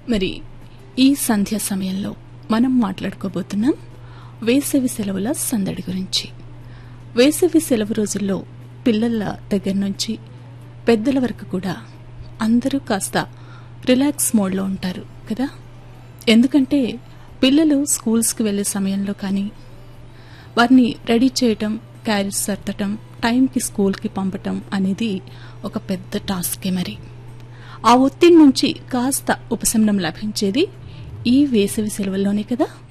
మరి ఈ సంధ్య సమయంలో మనం మాట్లాడుకోబోతున్నాం వేసవి సెలవుల సందడి గురించి వేసవి సెలవు రోజుల్లో పిల్లల దగ్గర నుంచి పెద్దల వరకు కూడా అందరూ కాస్త రిలాక్స్ మోడ్లో ఉంటారు కదా ఎందుకంటే పిల్లలు స్కూల్స్కి వెళ్ళే సమయంలో కానీ వారిని రెడీ చేయటం క్యారేజ్ సర్దటం టైంకి స్కూల్కి పంపటం అనేది ఒక పెద్ద టాస్కే మరి ఆ ఒత్తిడి నుంచి కాస్త ఉపశమనం లభించేది ఈ వేసవి సెలవుల్లోనే కదా